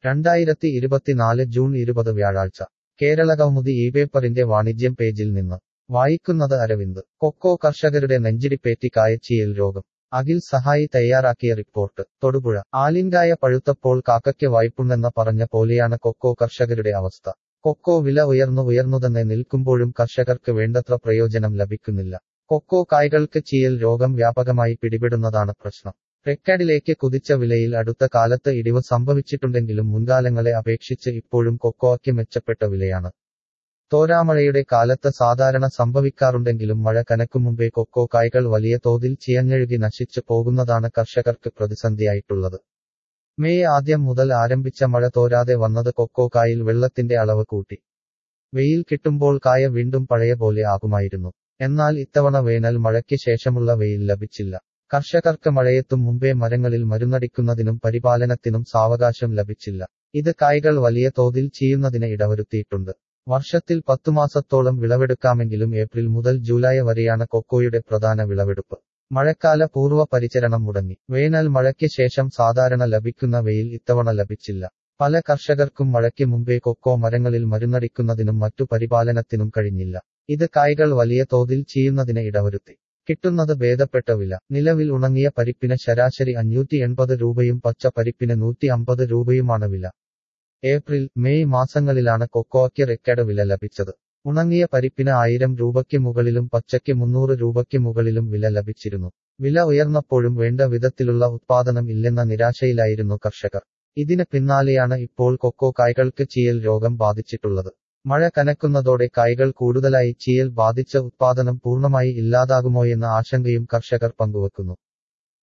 രണ്ടായിരത്തി ഇരുപത്തിനാല് ജൂൺ ഇരുപത് വ്യാഴാഴ്ച കേരളകൗമുദി ഈ പേപ്പറിന്റെ വാണിജ്യം പേജിൽ നിന്ന് വായിക്കുന്നത് അരവിന്ദ് കൊക്കോ കർഷകരുടെ നെഞ്ചിടിപ്പേറ്റി കായച്ചീയൽ രോഗം അഖിൽ സഹായി തയ്യാറാക്കിയ റിപ്പോർട്ട് തൊടുപുഴ ആലിൻകായ പഴുത്തപ്പോൾ കാക്കയ്ക്ക് വായ്പുണ്ടെന്ന പറഞ്ഞ പോലെയാണ് കൊക്കോ കർഷകരുടെ അവസ്ഥ കൊക്കോ വില ഉയർന്നു ഉയർന്നുതന്നെ നിൽക്കുമ്പോഴും കർഷകർക്ക് വേണ്ടത്ര പ്രയോജനം ലഭിക്കുന്നില്ല കൊക്കോ കായ്കൾക്ക് ചീയൽ രോഗം വ്യാപകമായി പിടിപെടുന്നതാണ് പ്രശ്നം റെക്കഡിലേക്ക് കുതിച്ച വിലയിൽ അടുത്ത കാലത്ത് ഇടിവ് സംഭവിച്ചിട്ടുണ്ടെങ്കിലും മുൻകാലങ്ങളെ അപേക്ഷിച്ച് ഇപ്പോഴും കൊക്കോയ്ക്ക് മെച്ചപ്പെട്ട വിലയാണ് തോരാമഴയുടെ കാലത്ത് സാധാരണ സംഭവിക്കാറുണ്ടെങ്കിലും മഴ കനക്കും മുമ്പേ കൊക്കോ കായ്കൾ വലിയ തോതിൽ ചിയഞ്ഞഴുകി നശിച്ചു പോകുന്നതാണ് കർഷകർക്ക് പ്രതിസന്ധിയായിട്ടുള്ളത് മെയ് ആദ്യം മുതൽ ആരംഭിച്ച മഴ തോരാതെ വന്നത് കൊക്കോ കായിൽ വെള്ളത്തിന്റെ അളവ് കൂട്ടി വെയിൽ കിട്ടുമ്പോൾ കായ വീണ്ടും പഴയ പോലെ ആകുമായിരുന്നു എന്നാൽ ഇത്തവണ വേനൽ മഴയ്ക്ക് ശേഷമുള്ള വെയിൽ ലഭിച്ചില്ല കർഷകർക്ക് മഴയെത്തും മുമ്പേ മരങ്ങളിൽ മരുന്നടിക്കുന്നതിനും പരിപാലനത്തിനും സാവകാശം ലഭിച്ചില്ല ഇത് കായ്കൾ വലിയ തോതിൽ ചെയ്യുന്നതിന് ഇടവരുത്തിയിട്ടുണ്ട് വർഷത്തിൽ പത്തു മാസത്തോളം വിളവെടുക്കാമെങ്കിലും ഏപ്രിൽ മുതൽ ജൂലൈ വരെയാണ് കൊക്കോയുടെ പ്രധാന വിളവെടുപ്പ് മഴക്കാല പൂർവ്വ പരിചരണം മുടങ്ങി വേനൽ മഴയ്ക്ക് ശേഷം സാധാരണ ലഭിക്കുന്ന വെയിൽ ഇത്തവണ ലഭിച്ചില്ല പല കർഷകർക്കും മഴയ്ക്ക് മുമ്പേ കൊക്കോ മരങ്ങളിൽ മരുന്നടിക്കുന്നതിനും മറ്റു പരിപാലനത്തിനും കഴിഞ്ഞില്ല ഇത് കായ്കൾ വലിയ തോതിൽ ചെയ്യുന്നതിന് ഇടവരുത്തി കിട്ടുന്നത് ഭേദപ്പെട്ട വില നിലവിൽ ഉണങ്ങിയ പരിപ്പിന് ശരാശരി അഞ്ഞൂറ്റി എൺപത് രൂപയും പച്ച പരിപ്പിന് നൂറ്റി അമ്പത് രൂപയുമാണ് വില ഏപ്രിൽ മെയ് മാസങ്ങളിലാണ് കൊക്കോയ്ക്ക് റെക്കഡ് വില ലഭിച്ചത് ഉണങ്ങിയ പരിപ്പിന് ആയിരം രൂപയ്ക്ക് മുകളിലും പച്ചയ്ക്ക് മുന്നൂറ് രൂപയ്ക്ക് മുകളിലും വില ലഭിച്ചിരുന്നു വില ഉയർന്നപ്പോഴും വേണ്ട വിധത്തിലുള്ള ഉത്പാദനം ഇല്ലെന്ന നിരാശയിലായിരുന്നു കർഷകർ ഇതിന് പിന്നാലെയാണ് ഇപ്പോൾ കൊക്കോ കായ്കൾക്ക് ചീയൽ രോഗം ബാധിച്ചിട്ടുള്ളത് മഴ കനക്കുന്നതോടെ കായ്കൾ കൂടുതലായി ചീയൽ ബാധിച്ച ഉത്പാദനം പൂർണ്ണമായി ഇല്ലാതാകുമോയെന്ന ആശങ്കയും കർഷകർ പങ്കുവെക്കുന്നു